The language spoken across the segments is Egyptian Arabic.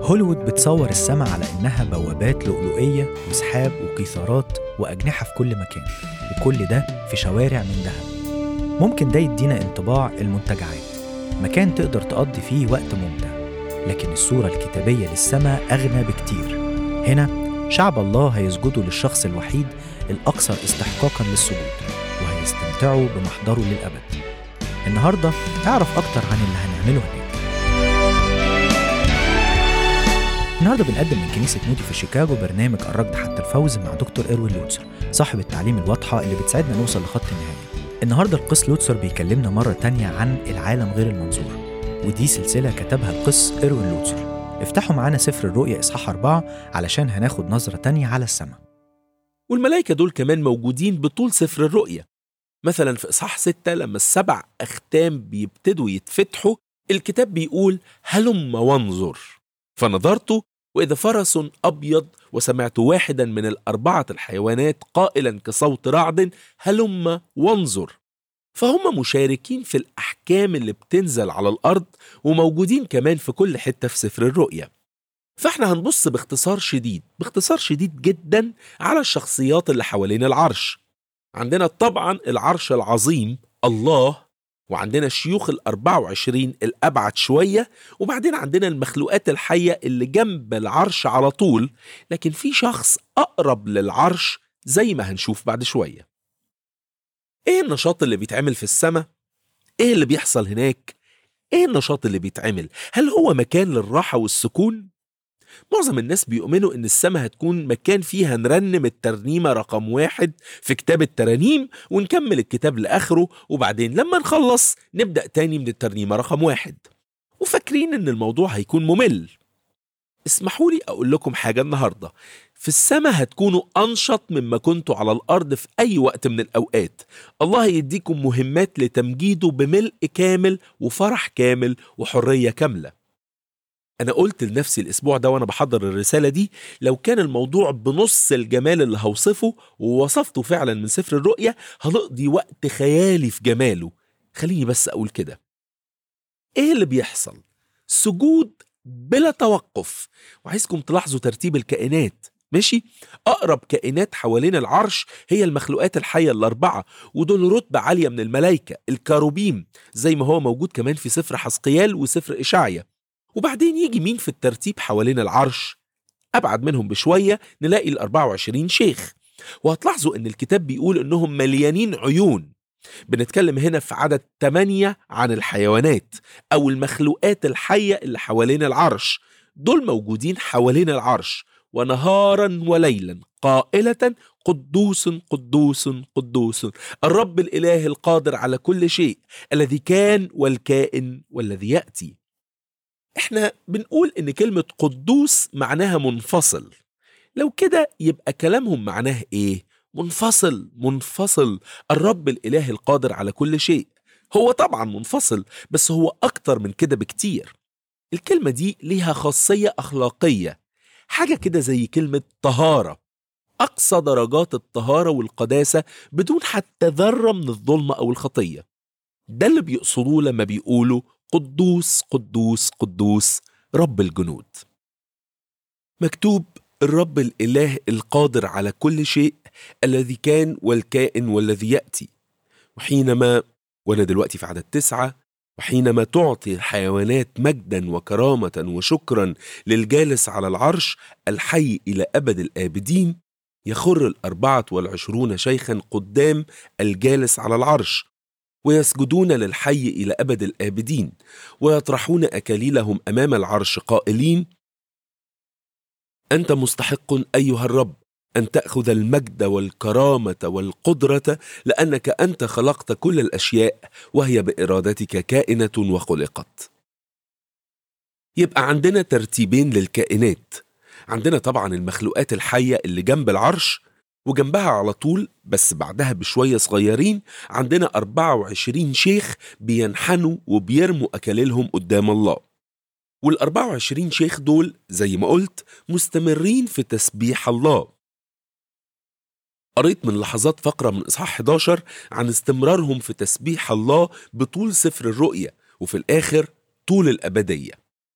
هوليوود بتصور السماء على إنها بوابات لؤلؤية وسحاب وقيثارات وأجنحة في كل مكان وكل ده في شوارع من ذهب ممكن ده يدينا انطباع المنتجعات مكان تقدر تقضي فيه وقت ممتع لكن الصورة الكتابية للسماء أغنى بكتير هنا شعب الله هيسجدوا للشخص الوحيد الأكثر استحقاقا للسجود وهيستمتعوا بمحضره للأبد النهاردة تعرف أكتر عن اللي هنعمله هناك النهارده بنقدم من كنيسة مودي في شيكاغو برنامج الركض حتى الفوز مع دكتور إروين لوتسر صاحب التعليم الواضحة اللي بتساعدنا نوصل لخط النهاية النهارده القس لوتسر بيكلمنا مرة تانية عن العالم غير المنظور ودي سلسلة كتبها القس إروين لوتسر افتحوا معانا سفر الرؤيا إصحاح أربعة علشان هناخد نظرة تانية على السماء والملائكة دول كمان موجودين بطول سفر الرؤيا مثلا في إصحاح ستة لما السبع أختام بيبتدوا يتفتحوا الكتاب بيقول هلم وانظر فنظرت وإذا فرس أبيض وسمعت واحدا من الأربعة الحيوانات قائلا كصوت رعد هلم وانظر فهم مشاركين في الأحكام اللي بتنزل على الأرض وموجودين كمان في كل حتة في سفر الرؤيا فاحنا هنبص باختصار شديد باختصار شديد جدا على الشخصيات اللي حوالين العرش عندنا طبعا العرش العظيم الله وعندنا الشيوخ الأربعة وعشرين الأبعد شوية وبعدين عندنا المخلوقات الحية اللي جنب العرش على طول لكن في شخص أقرب للعرش زي ما هنشوف بعد شوية إيه النشاط اللي بيتعمل في السماء؟ إيه اللي بيحصل هناك؟ إيه النشاط اللي بيتعمل؟ هل هو مكان للراحة والسكون؟ معظم الناس بيؤمنوا إن السماء هتكون مكان فيها نرنم الترنيمة رقم واحد في كتاب الترانيم ونكمل الكتاب لآخره وبعدين لما نخلص نبدأ تاني من الترنيمة رقم واحد وفاكرين إن الموضوع هيكون ممل اسمحوا لي أقول لكم حاجة النهاردة في السماء هتكونوا أنشط مما كنتوا على الأرض في أي وقت من الأوقات الله يديكم مهمات لتمجيده بملء كامل وفرح كامل وحرية كاملة أنا قلت لنفسي الأسبوع ده وأنا بحضر الرسالة دي لو كان الموضوع بنص الجمال اللي هوصفه ووصفته فعلا من سفر الرؤيا هنقضي وقت خيالي في جماله خليني بس أقول كده إيه اللي بيحصل؟ سجود بلا توقف وعايزكم تلاحظوا ترتيب الكائنات ماشي أقرب كائنات حوالين العرش هي المخلوقات الحية الأربعة ودول رتبة عالية من الملائكة الكاروبيم زي ما هو موجود كمان في سفر حسقيال وسفر إشعيا وبعدين يجي مين في الترتيب حوالين العرش أبعد منهم بشوية نلاقي ال 24 شيخ وهتلاحظوا إن الكتاب بيقول إنهم مليانين عيون بنتكلم هنا في عدد 8 عن الحيوانات أو المخلوقات الحية اللي حوالين العرش دول موجودين حوالين العرش ونهارا وليلا قائلة قدوس قدوس قدوس الرب الإله القادر على كل شيء الذي كان والكائن والذي يأتي احنا بنقول ان كلمة قدوس معناها منفصل لو كده يبقى كلامهم معناه ايه منفصل منفصل الرب الاله القادر على كل شيء هو طبعا منفصل بس هو اكتر من كده بكتير الكلمة دي ليها خاصية اخلاقية حاجة كده زي كلمة طهارة اقصى درجات الطهارة والقداسة بدون حتى ذرة من الظلمة او الخطية ده اللي بيقصدوه لما بيقولوا قدوس قدوس قدوس رب الجنود مكتوب الرب الاله القادر على كل شيء الذي كان والكائن والذي ياتي وحينما وانا دلوقتي في عدد تسعه وحينما تعطي الحيوانات مجدا وكرامه وشكرا للجالس على العرش الحي الى ابد الابدين يخر الاربعه والعشرون شيخا قدام الجالس على العرش ويسجدون للحي الى ابد الابدين ويطرحون اكاليلهم امام العرش قائلين انت مستحق ايها الرب ان تاخذ المجد والكرامه والقدره لانك انت خلقت كل الاشياء وهي بارادتك كائنه وخلقت يبقى عندنا ترتيبين للكائنات عندنا طبعا المخلوقات الحيه اللي جنب العرش وجنبها على طول بس بعدها بشوية صغيرين عندنا 24 شيخ بينحنوا وبيرموا أكاليلهم قدام الله وال 24 شيخ دول زي ما قلت مستمرين في تسبيح الله قريت من لحظات فقرة من إصحاح 11 عن استمرارهم في تسبيح الله بطول سفر الرؤيا وفي الآخر طول الأبدية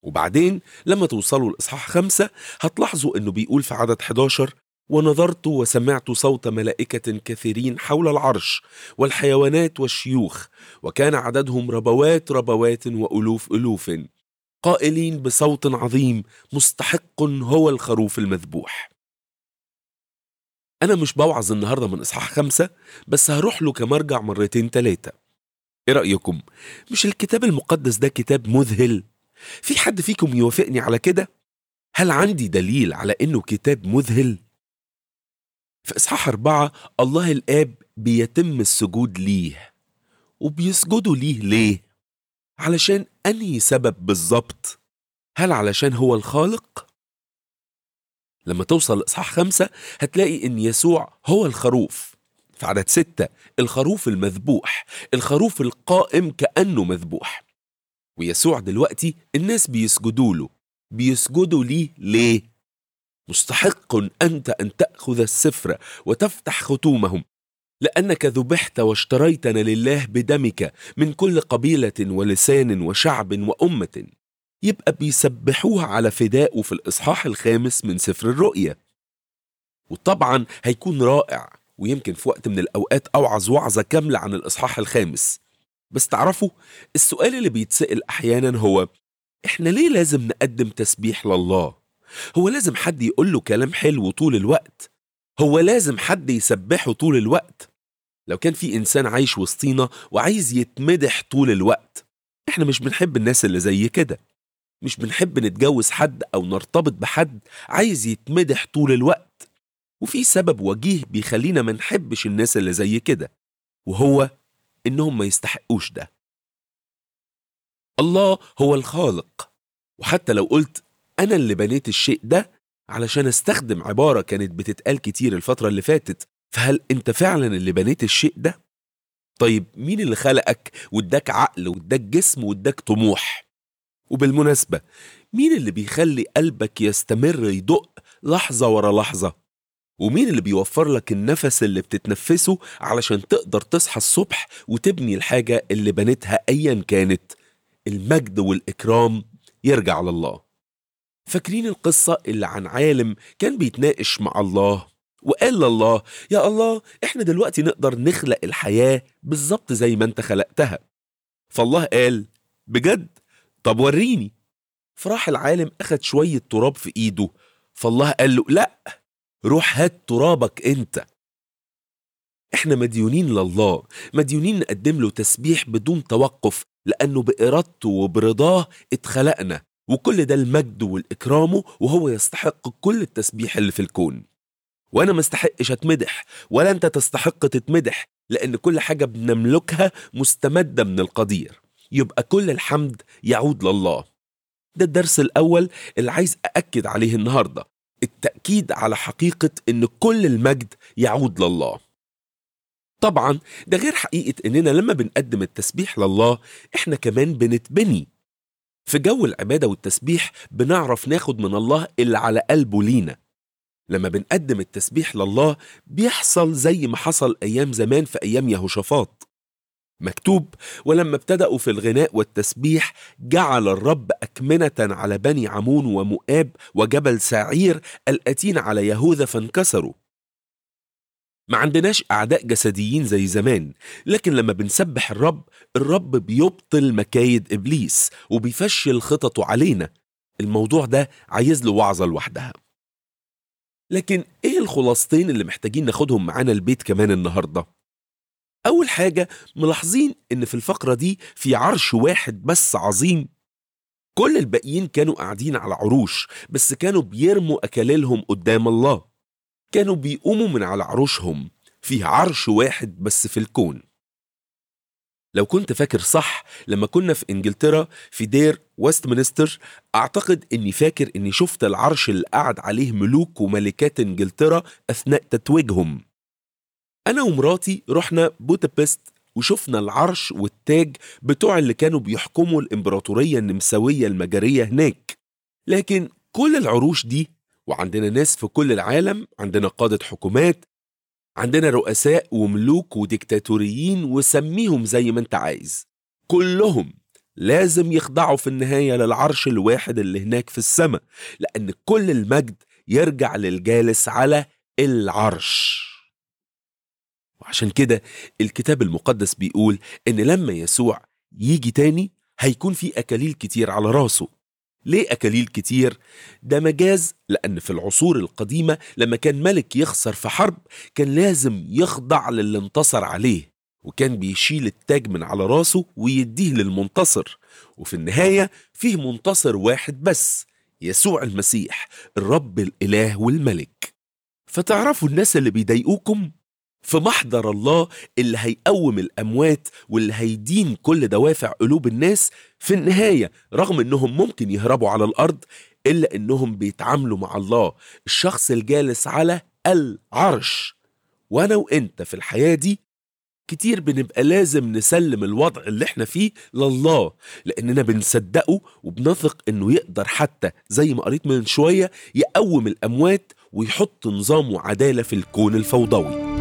وبعدين لما توصلوا لإصحاح خمسة هتلاحظوا إنه بيقول في عدد 11 ونظرت وسمعت صوت ملائكة كثيرين حول العرش والحيوانات والشيوخ وكان عددهم ربوات ربوات وألوف ألوف قائلين بصوت عظيم مستحق هو الخروف المذبوح أنا مش بوعظ النهاردة من إصحاح خمسة بس هروح له كمرجع مرتين تلاتة إيه رأيكم؟ مش الكتاب المقدس ده كتاب مذهل؟ في حد فيكم يوافقني على كده؟ هل عندي دليل على إنه كتاب مذهل؟ في إصحاح أربعة الله الآب بيتم السجود ليه وبيسجدوا ليه ليه؟ علشان أنهي سبب بالظبط؟ هل علشان هو الخالق؟ لما توصل لإصحاح خمسة هتلاقي إن يسوع هو الخروف في عدد ستة الخروف المذبوح الخروف القائم كأنه مذبوح ويسوع دلوقتي الناس بيسجدوا له بيسجدوا ليه ليه؟ مستحق أنت أن تأخذ السفر وتفتح ختومهم لأنك ذبحت واشتريتنا لله بدمك من كل قبيلة ولسان وشعب وأمة يبقى بيسبحوها على فدائه في الإصحاح الخامس من سفر الرؤيا وطبعا هيكون رائع ويمكن في وقت من الأوقات أوعظ وعظة كاملة عن الإصحاح الخامس بس تعرفوا السؤال اللي بيتسأل أحيانا هو إحنا ليه لازم نقدم تسبيح لله؟ هو لازم حد يقول له كلام حلو طول الوقت؟ هو لازم حد يسبحه طول الوقت؟ لو كان في إنسان عايش وسطينا وعايز يتمدح طول الوقت إحنا مش بنحب الناس اللي زي كده مش بنحب نتجوز حد أو نرتبط بحد عايز يتمدح طول الوقت وفي سبب وجيه بيخلينا ما نحبش الناس اللي زي كده وهو إنهم ما يستحقوش ده الله هو الخالق وحتى لو قلت أنا اللي بنيت الشيء ده علشان استخدم عبارة كانت بتتقال كتير الفترة اللي فاتت فهل أنت فعلا اللي بنيت الشيء ده؟ طيب مين اللي خلقك واداك عقل واداك جسم واداك طموح؟ وبالمناسبة مين اللي بيخلي قلبك يستمر يدق لحظة ورا لحظة؟ ومين اللي بيوفر لك النفس اللي بتتنفسه علشان تقدر تصحى الصبح وتبني الحاجة اللي بنيتها أيا كانت المجد والإكرام يرجع لله فاكرين القصة اللي عن عالم كان بيتناقش مع الله وقال لله يا الله احنا دلوقتي نقدر نخلق الحياة بالظبط زي ما انت خلقتها فالله قال بجد طب وريني فراح العالم أخد شوية تراب في إيده فالله قال له لأ روح هات ترابك أنت إحنا مديونين لله مديونين نقدم له تسبيح بدون توقف لأنه بإرادته وبرضاه اتخلقنا وكل ده المجد والإكرامه وهو يستحق كل التسبيح اللي في الكون وأنا ما استحقش أتمدح ولا أنت تستحق تتمدح لأن كل حاجة بنملكها مستمدة من القدير يبقى كل الحمد يعود لله ده الدرس الأول اللي عايز أأكد عليه النهاردة التأكيد على حقيقة إن كل المجد يعود لله طبعا ده غير حقيقة إننا لما بنقدم التسبيح لله إحنا كمان بنتبني في جو العبادة والتسبيح بنعرف ناخد من الله اللي على قلبه لينا لما بنقدم التسبيح لله بيحصل زي ما حصل أيام زمان في أيام يهوشافاط مكتوب ولما ابتدأوا في الغناء والتسبيح جعل الرب أكمنة على بني عمون ومؤاب وجبل سعير الأتين على يهوذا فانكسروا ما عندناش أعداء جسديين زي زمان لكن لما بنسبح الرب الرب بيبطل مكايد إبليس وبيفشل خططه علينا الموضوع ده عايز له وعظة لوحدها لكن ايه الخلاصتين اللي محتاجين ناخدهم معانا البيت كمان النهارده أول حاجة ملاحظين إن في الفقرة دي في عرش واحد بس عظيم كل الباقيين كانوا قاعدين على عروش بس كانوا بيرموا أكاليلهم قدام الله كانوا بيقوموا من على عروشهم في عرش واحد بس في الكون لو كنت فاكر صح لما كنا في انجلترا في دير ويستمنستر اعتقد اني فاكر اني شفت العرش اللي قعد عليه ملوك وملكات انجلترا اثناء تتويجهم أنا ومراتي رحنا بودابست وشفنا العرش والتاج بتوع اللي كانوا بيحكموا الإمبراطورية النمساوية المجرية هناك لكن كل العروش دي وعندنا ناس في كل العالم عندنا قادة حكومات عندنا رؤساء وملوك وديكتاتوريين وسميهم زي ما انت عايز كلهم لازم يخضعوا في النهاية للعرش الواحد اللي هناك في السماء لأن كل المجد يرجع للجالس على العرش وعشان كده الكتاب المقدس بيقول إن لما يسوع يجي تاني هيكون في أكاليل كتير على راسه ليه أكاليل كتير؟ ده مجاز لأن في العصور القديمة لما كان ملك يخسر في حرب كان لازم يخضع للي انتصر عليه وكان بيشيل التاج من على راسه ويديه للمنتصر وفي النهاية فيه منتصر واحد بس يسوع المسيح الرب الإله والملك فتعرفوا الناس اللي بيضايقوكم في محضر الله اللي هيقوم الأموات واللي هيدين كل دوافع قلوب الناس في النهاية رغم إنهم ممكن يهربوا على الأرض إلا إنهم بيتعاملوا مع الله الشخص الجالس على العرش وأنا وإنت في الحياة دي كتير بنبقى لازم نسلم الوضع اللي احنا فيه لله لأننا بنصدقه وبنثق إنه يقدر حتى زي ما قريت من شوية يقوم الأموات ويحط نظام وعدالة في الكون الفوضوي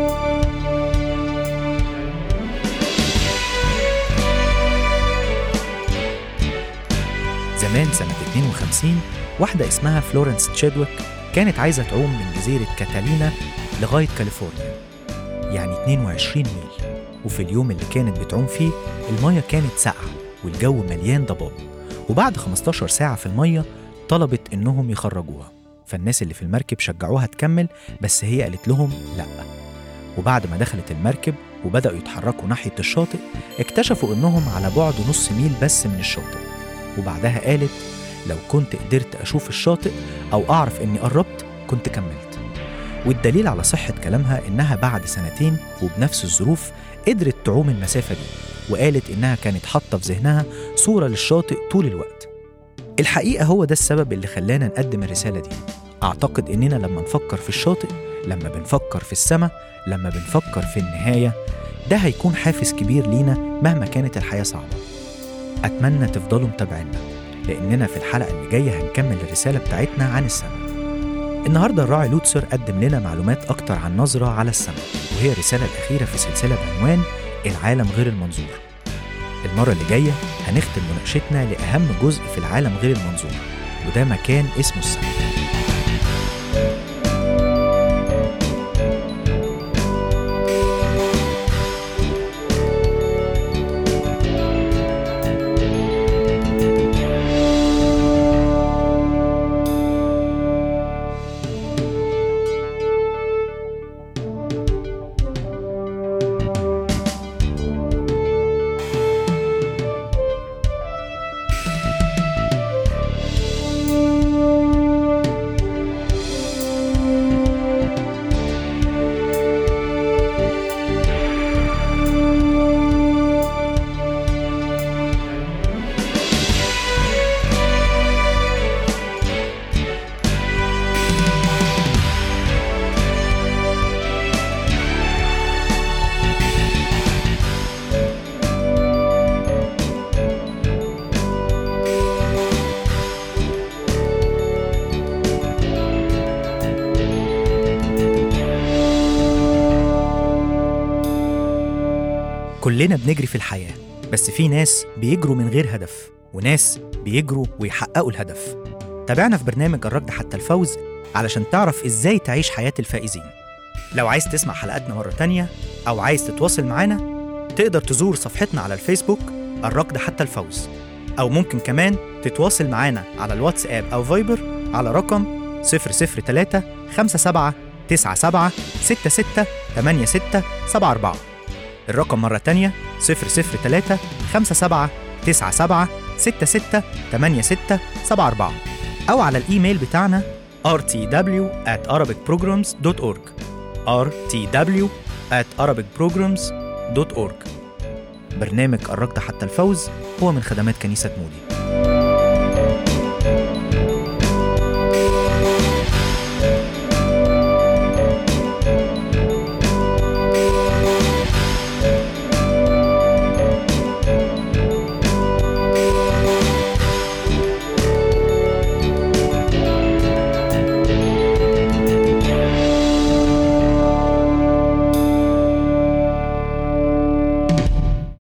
زمان سنة 52 واحدة اسمها فلورنس تشيدويك كانت عايزة تعوم من جزيرة كاتالينا لغاية كاليفورنيا يعني 22 ميل وفي اليوم اللي كانت بتعوم فيه المية كانت ساقعة والجو مليان ضباب وبعد 15 ساعة في المية طلبت إنهم يخرجوها فالناس اللي في المركب شجعوها تكمل بس هي قالت لهم لأ وبعد ما دخلت المركب وبدأوا يتحركوا ناحية الشاطئ اكتشفوا إنهم على بعد نص ميل بس من الشاطئ وبعدها قالت لو كنت قدرت أشوف الشاطئ أو أعرف إني قربت كنت كملت والدليل على صحة كلامها إنها بعد سنتين وبنفس الظروف قدرت تعوم المسافة دي وقالت إنها كانت حاطة في ذهنها صورة للشاطئ طول الوقت الحقيقة هو ده السبب اللي خلانا نقدم الرسالة دي أعتقد إننا لما نفكر في الشاطئ لما بنفكر في السماء لما بنفكر في النهاية ده هيكون حافز كبير لينا مهما كانت الحياة صعبة أتمنى تفضلوا متابعينا لأننا في الحلقة اللي جاية هنكمل الرسالة بتاعتنا عن السماء النهاردة الراعي لوتسر قدم لنا معلومات أكتر عن نظرة على السماء وهي الرسالة الأخيرة في سلسلة بعنوان العالم غير المنظور المرة اللي جاية هنختم مناقشتنا لأهم جزء في العالم غير المنظور وده مكان اسمه السماء كلنا بنجري في الحياة بس في ناس بيجروا من غير هدف وناس بيجروا ويحققوا الهدف تابعنا في برنامج الركض حتى الفوز علشان تعرف ازاي تعيش حياة الفائزين لو عايز تسمع حلقاتنا مرة تانية أو عايز تتواصل معانا تقدر تزور صفحتنا على الفيسبوك الركض حتى الفوز أو ممكن كمان تتواصل معانا على الواتساب أو فايبر على رقم 003 57 97 66 86 74 الرقم مرة تانية 003 57 97 66 86 74 أو على الإيميل بتاعنا rtw at arabicprograms.org rtw at arabicprograms.org برنامج الركض حتى الفوز هو من خدمات كنيسة مودي